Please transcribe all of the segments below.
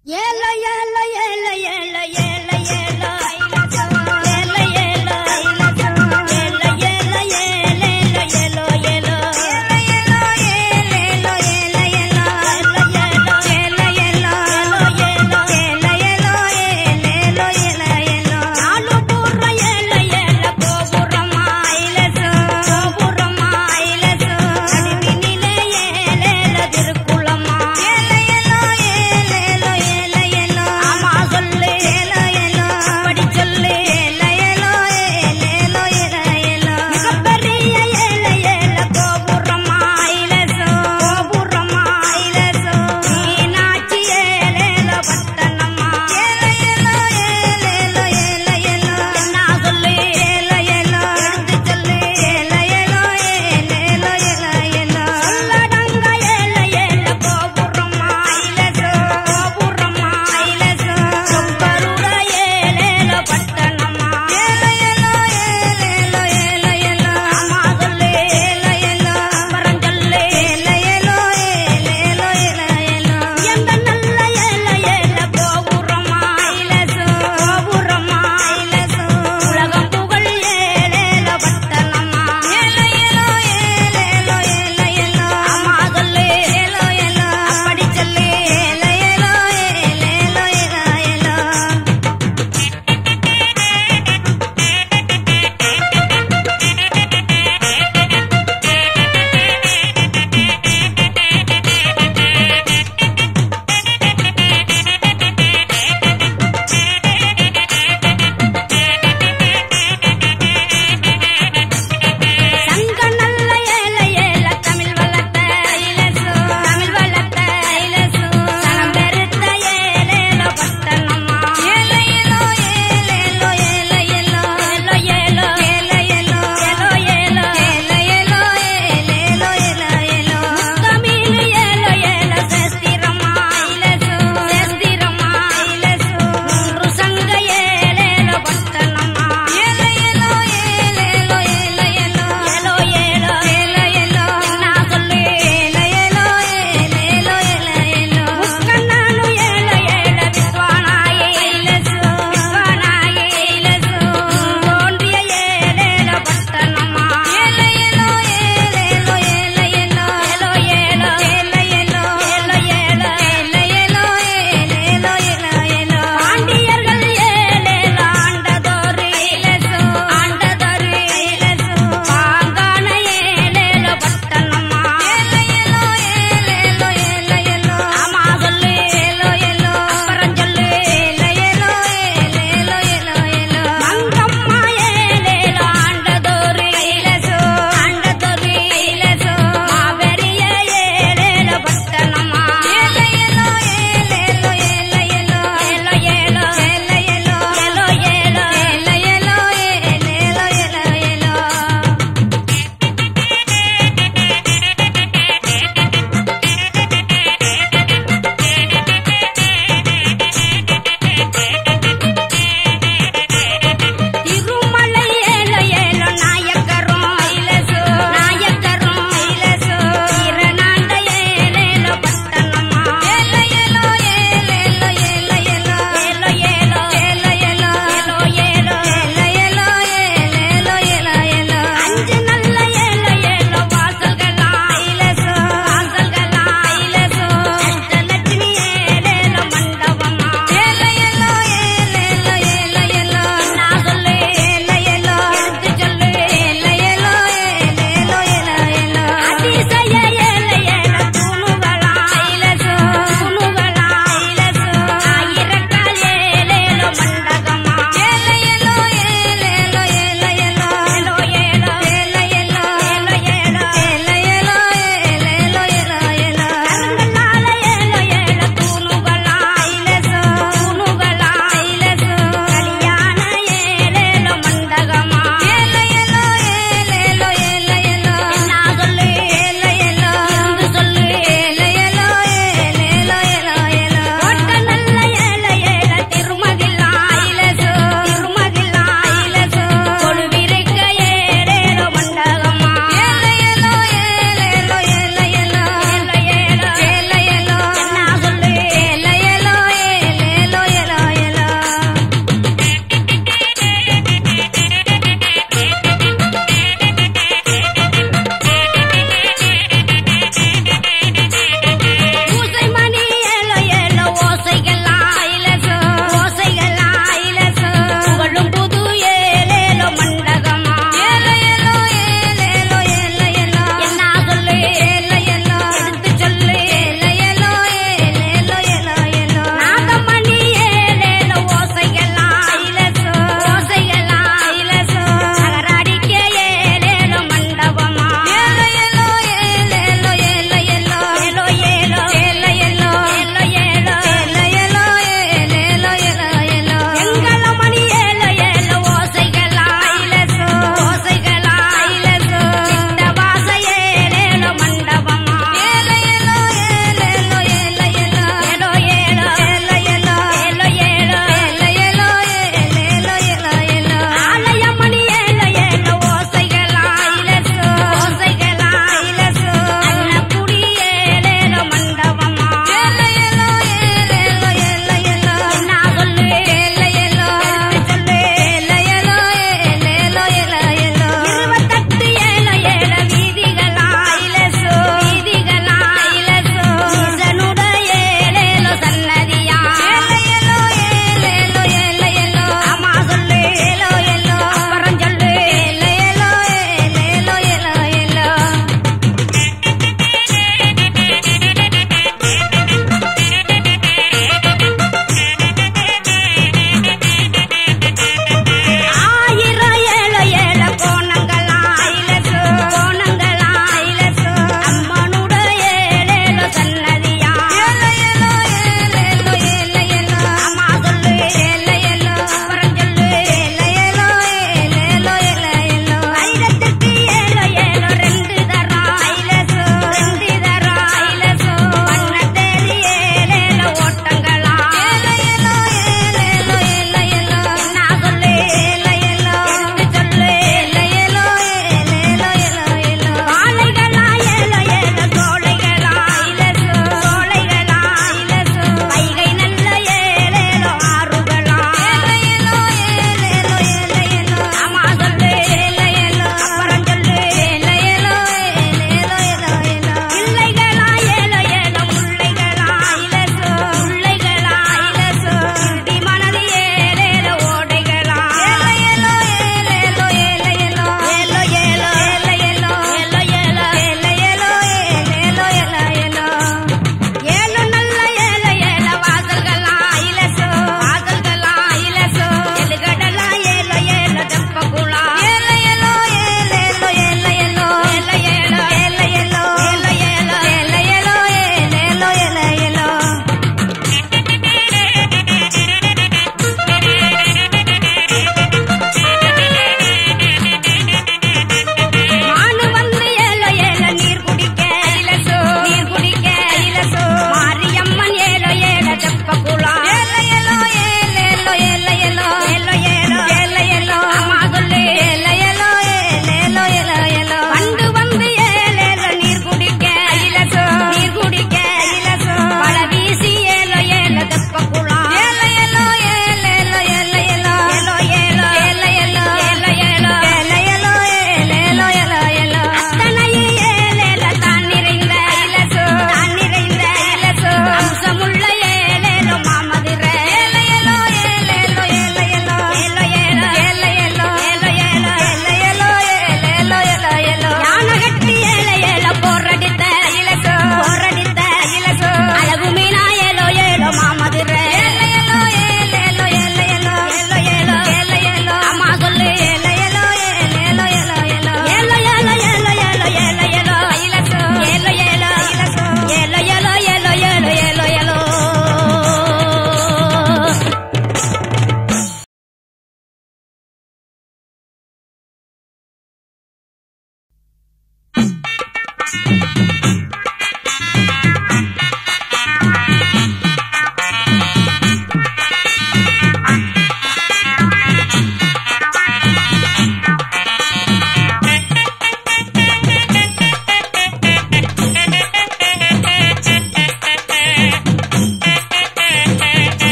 ஏல ஏல ஏல ஏல ஏல ஏல ஏல ஏல ஏல ஏல ஏல ஏலோ ஏலோ நாலு பூர்வ ஏல ஏல கோபுரமா கோபுரமா நடுவினிலே ஏலேல திருக்குளமா ஆமா சொல்லு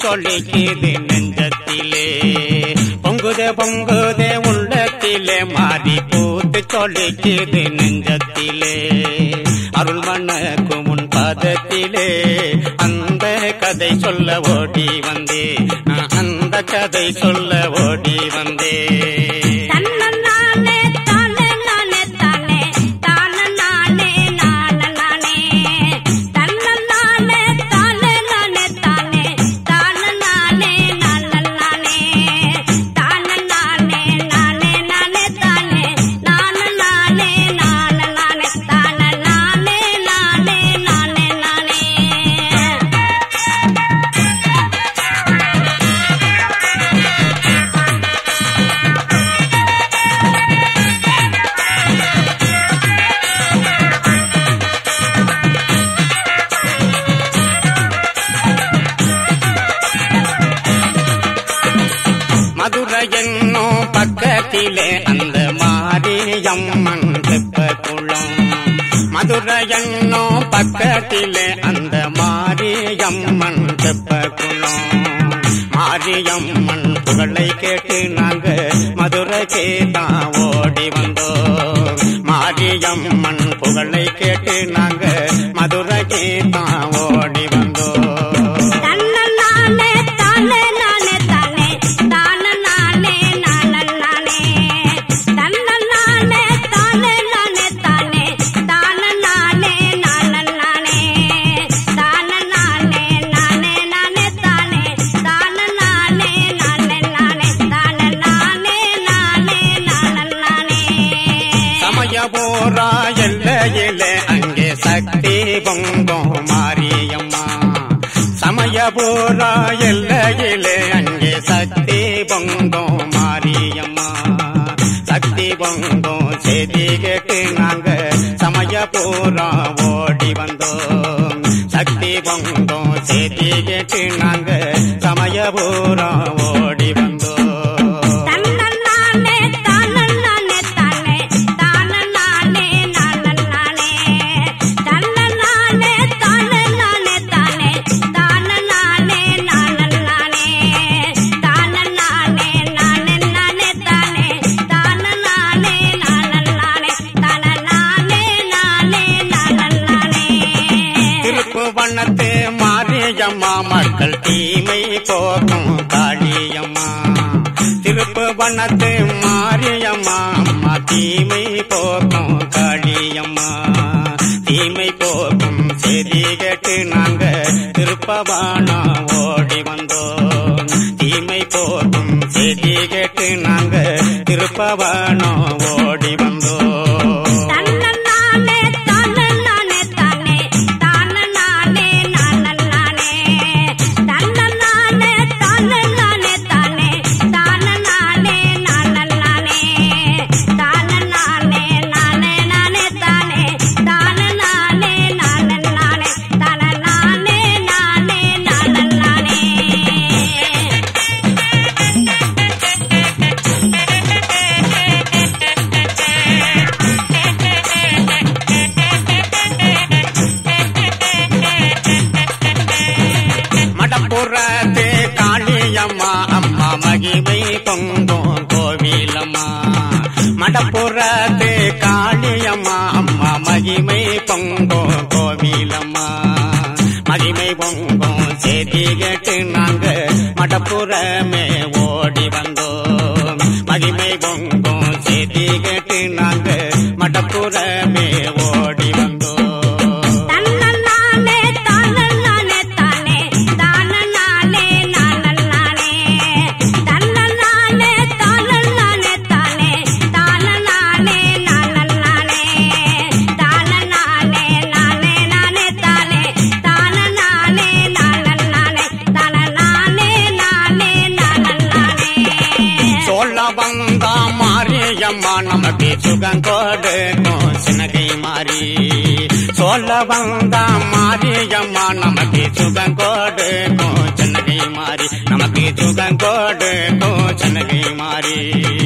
சொல்லிக்குது நெஞ்சத்திலே பொங்குதே பொங்குதே உள்ளத்திலே மாறி பூத்து சொல்லிக்குது நெஞ்சத்திலே அருள் மணக்கு முன் பாதத்திலே அந்த கதை சொல்ல ஓடி வந்தே நான் அந்த கதை சொல்ல ஓடி வந்தே தன்னன்னானே தானே நானே தானே தானன்னானே நானன்னானே தன்னன்னானே தானே நானே தானே தானன்னானே நானன்னானே தானன்னானே நானே நானே தானே நானன்னானே நானன்னானே தானன்னானே நானே நானே நானே மதுரை என்னும் பக்கத்திலே அந்த மாரியம்மன் தெப்பக்குளம் மதுரை என்னும் பக்கத்திலே அந்த மாரியம்மன் தெப்பக்குளம் மாரியம்மன் புகழை கேட்டு நாங்க மதுரைக்கு தான் ஓடி வந்தோம் மாரியம்மன் புகழை கேட்டு நாங்க மதுரைக்கு தான் ஓடி வந்தோம் தன்னன்னானே தானே நானே தானே தானன்னானே நானன்னானே தன்னன்னானே தானே நானே தானே தானன்னானே நானன்னானே தானன்னானே நானே நானே தானே தானன்னானே நானே நானே தானன்னானே நானே நானன்னானே சமயபோரா எல்லையிலே அங்கே சக்தி பொங்கும் மாரியம்மா சமயபோரா எல்லையிலே அங்கே சக்தி பொங்கும் மாரியம்மா சக்தி பொங்கும் செய்தி கேட்டு நாங்க சமயபோரா ஓடி வந்தோம் சக்தி பொங்கும் செய்தி கேட்டு நாங்க சமயபோரா ஓடி வந்தோம் தன்னன்னானே தானன்னானே தானே தானன்னானே நானன்னானே தன்னன்னானே தானன்னானே தானே தானன்னானே நானன்னானே தானன்னானே நானே நானே தானே தானன்னானே நானன்னானே தானன்னானே நானே நானன்னானே திருப்பு வண்ணத்து மாரியம்மா மக்கள் தீமை போக்கும் காளியம்மா திருப்பு வண்ணத்து மாரியம்மா அம்மா தீமை போக்கும் காளியம்மா தீமை போக்கும் செய்தி கேட்டு நாங்க திருப்பவானா ஓடி வந்தோம் தீமை போக்கும் செய்தி கேட்டு நாங்க திருப்பவானா ஓடி வந்தோம் தன்னன்னானே தானன்னானே தானே தானன்னானே நானன்னானே தன்னன்னானே தானன்னானே தானே தானன்னானே நானன்னானே தானன்னானே நானே நானே தானே தானன்னானே நானன்னானே தானன்னானே நானே நானன்னானே மடப்புறத்து காளியம்மா அம்மா மகிமை பொங்கும் கோவிலம்மா மடப்புறத்து காளியம்மா அம்மா மகிமை பொங்கும் கோவிலம்மா மகிமை பொங்கும் செய்தி கேட்டு நாங்க மடப்புறமே ஓடி வந்தோம் மகிமை பொங்கும் செய்தி கேட்டு நாங்க மடப்புறமே ஓடி வந்தோம் தன்னன்னானே தானன்னானே தானே தானன்னானே நானன்னானே தன்னன்னானே தானன்னானே தானே தானன்னானே நானன்னானே தானன்னானே நானே நானே தானே தானன்னானே நானன்னானே தானன்னானே நானே நானன்னானே சொல்ல வந்தா மாரியம்மா நமக்கு சுகம் கொடுக்கும் சினகை மாறி சொல்ல வந்தா மாரியம்மா நமக்கு சுகம் கொடுக்கும் சின்னகை மாறி நமக்கு சுகம் கொடுக்கும் சின்னகை மாறி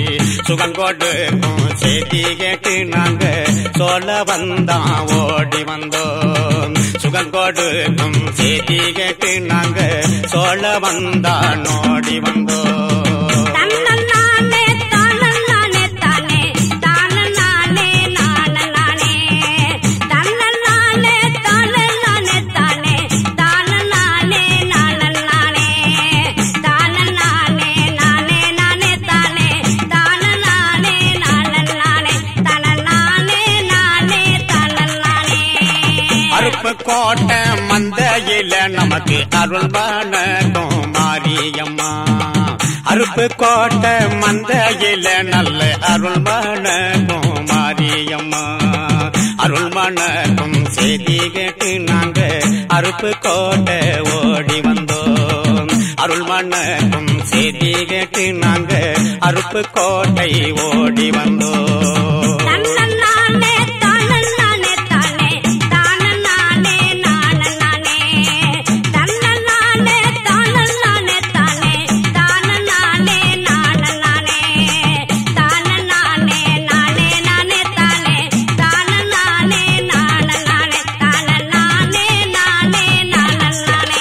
சுகம் கொடுக்கும் செய்தி கேட்டு நாங்க சொல்ல வந்தான் ஓடி வந்தோம் சுகம் கொடுக்கும் செய்தி கேட்டு நாங்க சொல்ல வந்தான் ஓடி வந்தோம் தன்னன்னானே தானன்னானே தானே தானன்னானே நானன்னானே தன்னன்னானே தானன்னானே தானே தானன்னானே நானன்னானே தானன்னானே நானே நானே தானே தானன்னானே நானன்னானே தனநானே நானே தானன்னானே அருப்பு கோட்டை மந்தையில நமக்கு அருள் வணக்கம் மாரியம்மா அருப்பு கோட்டை மந்தையில நல்ல அருள் வணக்கம் மாரியம்மா அருள் வணக்கம் செய்தி கேட்டு நாங்க அருப்பு கோட்டை ஓடி வந்தோம் அருள் வணக்கம் செய்தி கேட்டு நாங்க அருப்பு கோட்டை ஓடி வந்தோம் தன்னன்னானே தானன்னானே தானே தானன்னானே நானன்னானே தன்னன்னானே தானன்னானே தானே தானன்னானே நானன்னானே தானன்னானே நானே நானே தானே தானன்னானே நானன்னானே தானன்னானே நானே நானன்னானே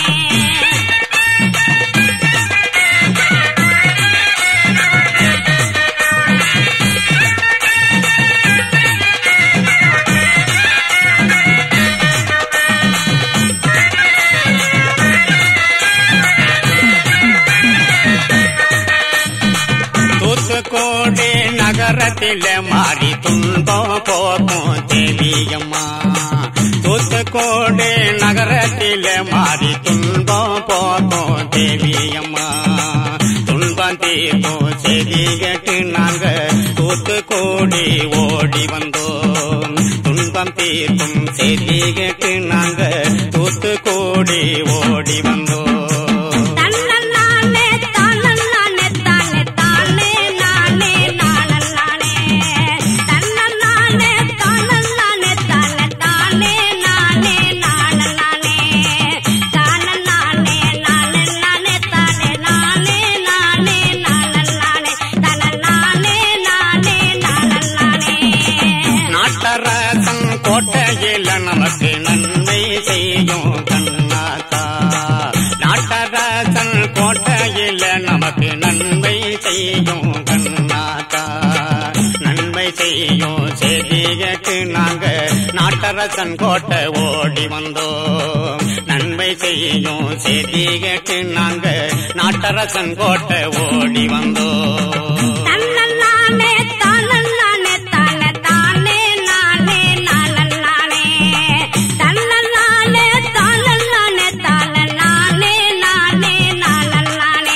தூத்துக்கோடி நகரத்தில மாறி துன்பம் போக்கும் தேவியம்மா தூத்துக்கோடி நகரத்தில மாறி துன்பம் போக்கும் தேவியம்மா துன்பம் தீர்க்கும் செய்தி கேட்டு நாங்க தூத்துக்கோடி ஓடி வந்தோம் துன்பம் தீர்க்கும் செய்தி கேட்டு நாங்க தூத்துக்கோடி ஓடி வந்தோம் தன்னன்னானே தானன்னானே தானே தானே நானே நானன்னானே தன்னன்னானே தானன்னானே தானே தானே நானே நானன்னானே தானன்னானே நானே நானே தானே நானே நானே நானன்னானே தனநானே நானே நானன்னானே நாட்டரசன் கோட்டையில நமக்கு நன்மை செய்யும் கண்ணாத்தா நாட்டரசன் கோட்டையில நமக்கு நன்மை செய்யும் கண்ணாத்தா நன்மை செய்யும் செய்தி கேட்டு நாங்க நாட்டரசன் கோட்டை ஓடி வந்தோம் நன்மை செய்யும் செய்தி கேட்டு நாங்க நாட்டரசன் கோட்டை ஓடி வந்தோம் தன்னன்னானே தானன்னானே தானே தானே நானே நானன்னானே தன்னன்னானே தானன்னானே தானே நானே நானே நானன்னானே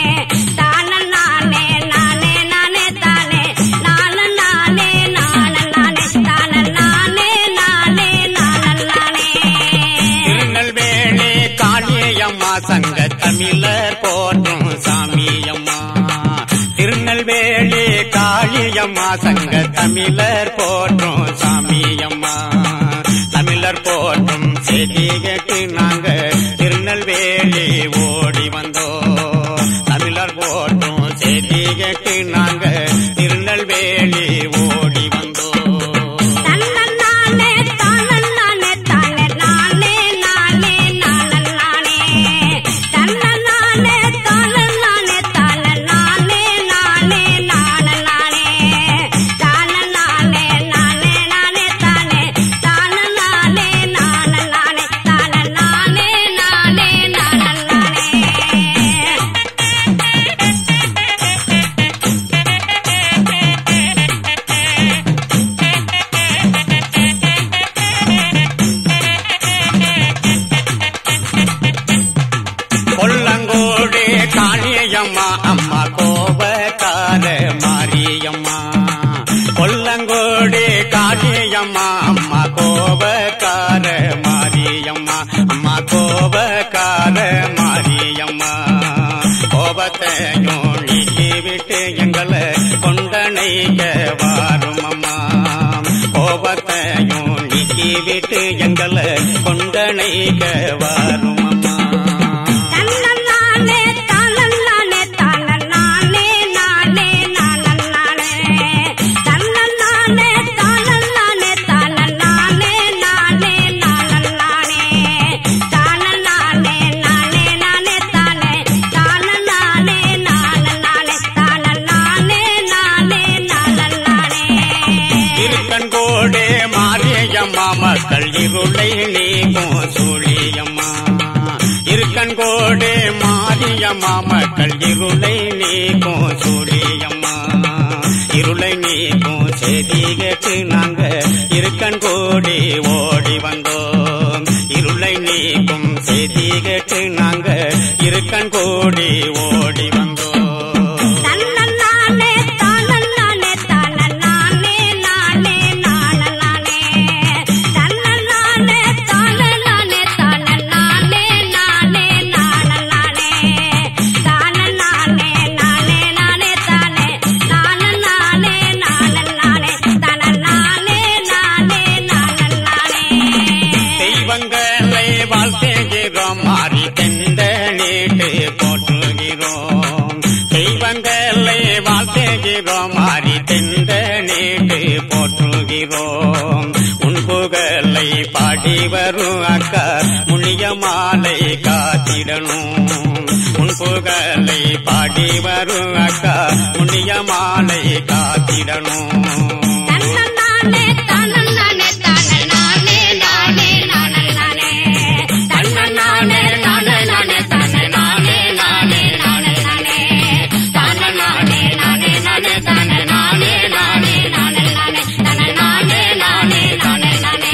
தானன்னானே நானே நானே தானே நானன்னானே நானன்னானே தானன்னானே நானே நானன்னானே திருநெல்வேலி காளியம்மா சங்க தமிழர் போற்றும் சாமியம்மா திருநெல்வேலி காளியம்மா சங்க தமிழர் போற்றும் சாமியம்மா தமிழர் போற்றும் செய்தி கேட்டு நாங்க திருநெல்வேலி ஓடி வந்தோம் தமிழர் போற்றும் செய்தி கேட்டு நாங்க திருநெல்வேலி ஓடி வந்தோம் தன்னன்னானே தானன்னானே தானே நானே நானே நானன்னானே தன்னன்னானே தானன்னானே தானே நானே நானே நானன்னானே தானன்னானே நானே நானே தானே தானன்னானே நானன்னானே தானன்னானே நானே நானன்னானே கொல்லங்கோடு காளியம்மா அம்மா கோபக்கார மாரியம்மா கொல்லங்கோடு காளியம்மா அம்மா கோபக்கார மாரியம்மா அம்மா கோபக்கார மாரியம்மா கோபத்தையும் நீக்கி விட்டு எங்களை கொண்டனைக்க வாரும் அம்மா கோபத்தையும் நீக்கி விட்டு எங்களை கொண்டனைக்க வாரும் அம்மா தன்னன்னானே தானன்னானே தானன்னானே நானே நானன்னானே இருளை நீக்கும் சூழியம்மா இருக்கன்கோடு மாரியம்மா மக்கள் இருளை நீக்கும் சூழியம்மா இருளை நீக்கும் செய்தி கேட்டு நாங்க இருக்கன் கோடி ஓடி வந்தோம் இருளை நீக்கும் செய்தி கேட்டு நாங்க இருக்கன் கோடி ஓடி வந்தோம் தன்னன்னானே தானன்னானே தானன்னானே நானே நானன்னானே தன்னன்னானே தானன்னானே தானன்னானே நானே நானன்னானே தானன்னானே நானே நானே தானே நானன்னானே நானன்னானே தனன்னானே நானே நானன்னானே தெய்வங்களை வாழ்த்துகிறோம் மாறி தெந்த நீட்டு போற்றுகிறோம் தெய்வங்களை வாழ்த்துகிறோம் மாறி தெந்த நீட்டு போற்றுகிறோம் உன் புகழை பாடி வரும் அக்கா முனிய மாலை காத்திடணும் உன் புகழை பாடி வரும் அக்கா முனிய மாலை காத்திடணும் தன்னன்னானே தானன்னானே தானன்னானே நானே நானன்னானே தன்னன்னானே தானன்னானே தானன்னானே நானே நானன்னானே தானன்னானே நானே நானே தானன்னானே நானே நானன்னானே தனன்னானே நானே நானன்னானே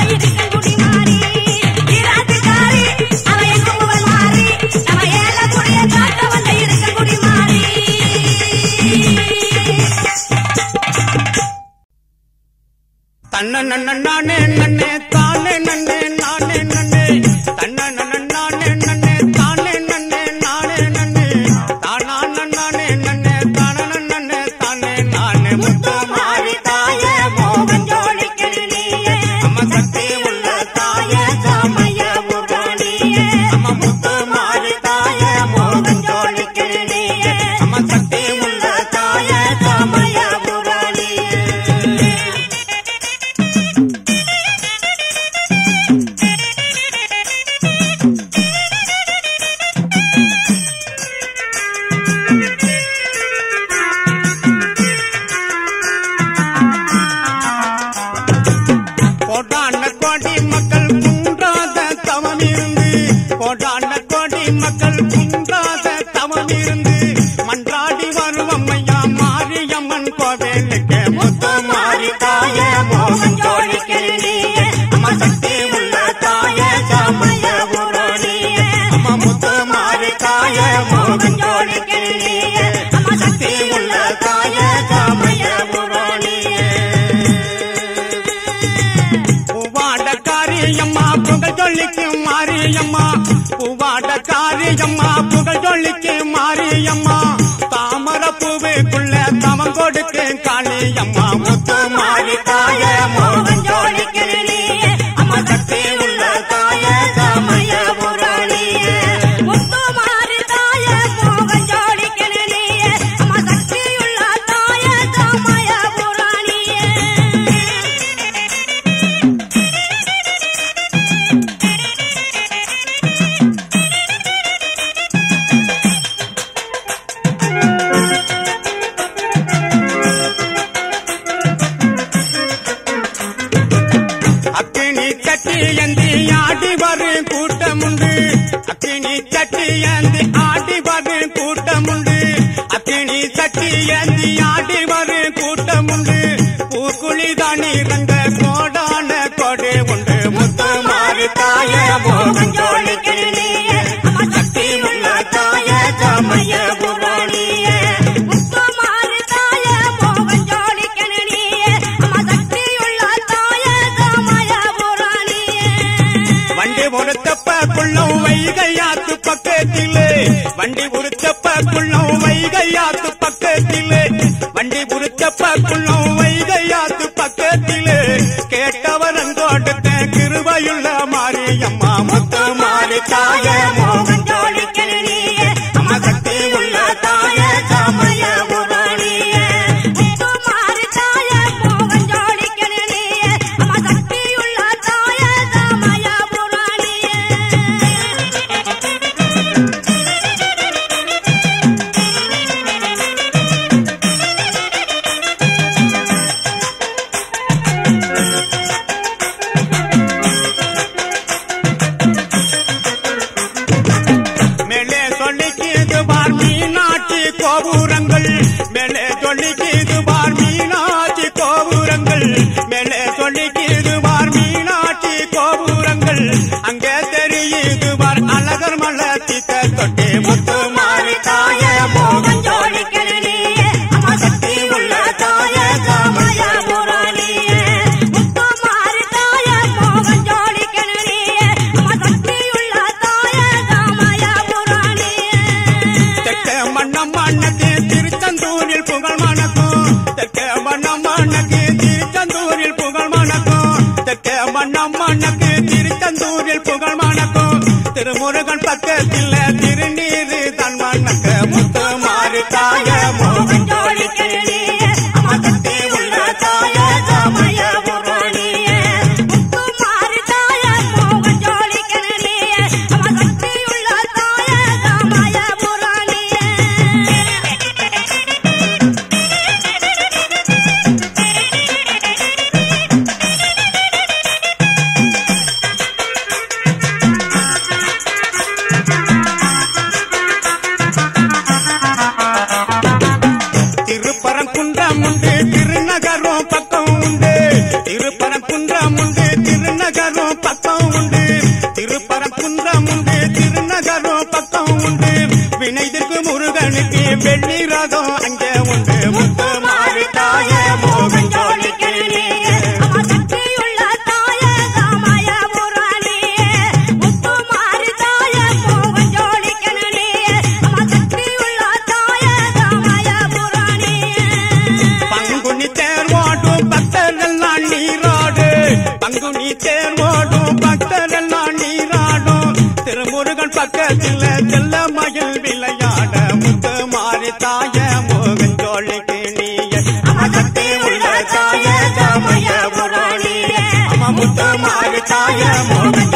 வந்த இருக்கங்குடி மாறி ஈராட்டுக்காரி அவ எங்கும் புகழ் மாறி நம்ம ஏலக்குடிய காக்க வந்த இருக்கங்குடி மாறி தன்ன நன்ன நானே நன்னே தானே நன்னே நானே நன்னே தன்ன நன்ன நானே நன்னே தானே நன்னே நானே நன்னே தானா நன்னானே நன்னே தான நன்னே தானே நானே முத்து மாறி தாயே மோகன் ஜோடிக்கணு நீயே அம்மா சக்தி உள்ள தாயே சாமைய முகானியே அம்மா முத்து மாறி தாயே மோகன் ஜோடிக்கணு நீயே அம்மா சக்தி உள்ள தாயே சாமைய முகானியே கோடான கோடி மக்கள் குன்றாத தவம் இருந்து கோடான கோடி மக்கள் குன்றாத தவம் இருந்து மன்றாடி வருவம் ஐயா மாரியம்மன் கோவிலுக்கு முத்து மாறி தாய மோகன் ஜோடிக்கரு நீயே அம்மா சக்தி உள்ள தாய சாமைய புரோணியே அம்மா முத்து மாறி தாய மோகன் ஜோடிக்கரு நீயே அம்மா சக்தி உள்ள தாய சாமைய புரோணியே பூவாட காரியம்மா புகழ் சொல்லிக்கு மாரியம்மா பூவாட காரியம்மா புகழ் சொல்லிக்கு மாரியம்மா தாமர பூவுக்குள்ள தவம் கொடுக்கு காளியம்மா முத்து மாறி தாய மோகன் ஜோடிக்கரு நீயே அம்மா சக்தி உள்ள தாய சாமைய புராணியே முத்து மாறி தாய மோகன் ஜோடிக்கணு நீயே அம்மா சக்தியுள்ள தாய சாமய புராணியே அக்கினி சட்டி ஏந்தி ஆடி வரும் கூட்டமுண்டு அக்கினி சட்டி ஏந்தி ஆடி வரும் கூட்டமுண்டு அக்கினி சட்டி ஏந்தி ஆடி வரும் கூட்டமுண்டு பூக்குழி தானி ரங்க கோடான கொடை உண்டு முத்து மாறி தாய மோகன் ஜோடிக்கரு நீயே அம்மா சக்தி உள்ள தாய சமய புராணியே முத்து மாறி தாய மோகன் ஜோடிக்கணு நீயே அம்மா சக்தியுள்ள தாய சாமய புராணியே வண்டி உருத்தப்பக்குள்ளம் வைகையாத்து பக்கத்திலே வண்டி உருத்தப்பக்குள்ளம் வைகையாத்து பக்கத்திலே வண்டி உருத்தப்பக்குள்ளம் வைகையாத்து பக்கத்திலே கேட்டவரன் தோட்டத்த கிருபையுள்ள மாரியம்மா முத்து மாறி தாய மோகன் ஜோடிக்கரு நீயே அம்மா சக்தி உள்ள தாய சமய புராணியே முத்து மாறி தாய மோகன் ஜோடிக்கணு நீயே அம்மா சக்தியுள்ள தாய சாமய புராணியே மேலே சொல்லிக்கிது பார் மீனாட்சி கோபுரங்கள் மேலே சொல்லிக்கிது பார் மீனாட்சி கோபுரங்கள் மேலே சொல்லிக்கிது பார் மீனாட்சி கோபுரங்கள் அங்கே தெரியுது பார் அழகர் மலை சித்த தொட்டி முத்து மாறி தாய மோகன் ஜோடிக்கணு நீயே அம்மா சக்தி உள்ள தாய சாமய புராணியே முத்து மாறி தாய மோகன் ஜோடிக்கணு நீயே அம்மா சக்தியுள்ள தாய சாமய புராணியே தெக்க மன்னம் மண்ணக்கு திருச்செந்தூரில் புகழ் மணக்கும் தெக்க மன்னம் மண்ணக்கு திருச்செந்தூரில் புகழ் மணக்கும் தெக்க மன்னம் மண்ணக்கு திருச்செந்தூரில் புகழ் மணக்கும் திருமுருகன் பக்கத்தில் திருநீரு தன் மண்ணக்க முத்து மாறி தாய மோகன் ஜோடிக்கரு நீயே அம்மா சக்தி உள்ள தாய சமய புராணியே முத்து மாறி தாய மோகன் ஜோடிக்கணு நீயே அம்மா சக்தியுள்ள தாய சாமய புராணியே முத்து வெள்ளி ரதம் அங்கே உண்டு முத்து மாறி தாய மோகன் ஜோலிக்கு நீயே அம்மா சக்தியுள்ள தாய தாமய புராணி முத்து மாறி தாய மோகன் ஜோலிக்கணனே அம்மா சக்தியுள்ள தாய தாமய புராணி பங்குனி தேர்வாடும் பக்தரெல்லாம் நீராடு பங்குனி தேர்வாடும் பக்தரெல்லாம் நீராடும் திருமுருகன் பக்கத்தில் செல்ல மயில் விளையாட முத்து மாறி தாய மோகன் ஜோழிக்கு நீய அம்மா சக்தி உள்ள தாய தாமய புராணியே அம்மா முத்து மாறி தாய மோகன்